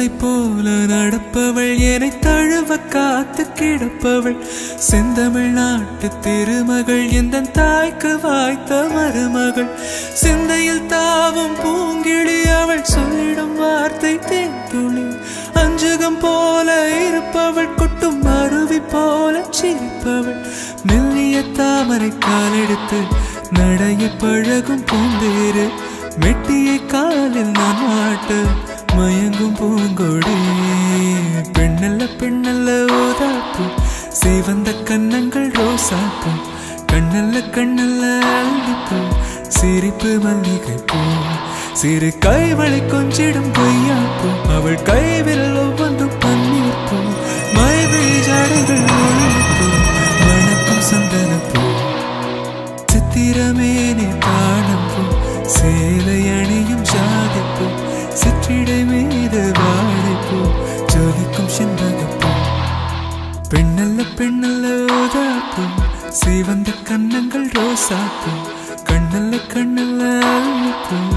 சிலை போல நடப்பவள் என்னை தழுவ காத்து கிடப்பவள் செந்தமிழ் நாட்டு திருமகள் எந்த தாய்க்கு வாய்த்த மருமகள் சிந்தையில் தாவும் பூங்கிழி அவள் சொல்லிடும் வார்த்தை தேன்துளி அஞ்சுகம் போல இருப்பவள் கொட்டும் அருவி போல சிரிப்பவள் மெல்லிய தாமரை காலெடுத்து நடைய பழகும் பூந்தேரு மெட்டியை காலில் நான் மாட்ட மயங்கும் பூங்கொடி பெண்ணல்ல பெண்ணல்ல ஓதாப்பு சிவந்த கன்னங்கள் ரோசாப்பு கண்ணல்ல கண்ணல்ல அல்லிப்பூ சிரிப்பு மல்லிகை பூ சிறு கைவளை கொஞ்சிடும் கொய்யாப்பூ அவள் கைவிரல் ஒவ்வொன்றும் பன்னீர் பூ மைவிழி ஜாடைகள் ஒளிப்பூ மணக்கும் சந்தனப்பூ சித்திரமேனே காணும் பூ சேலை அணியும் ஜாதிப்பூ சிற்றிடை மீது வாழைப்பூ ஜொலிக்கும் செண்பகப்பூ பெண்ணல்ல பெண்ணல்ல ஓதாப்பூ சிவந்த கன்னங்கள் ரோசாப்பூ கண்ணல்ல கண்ணல்ல அல்லிப்பூ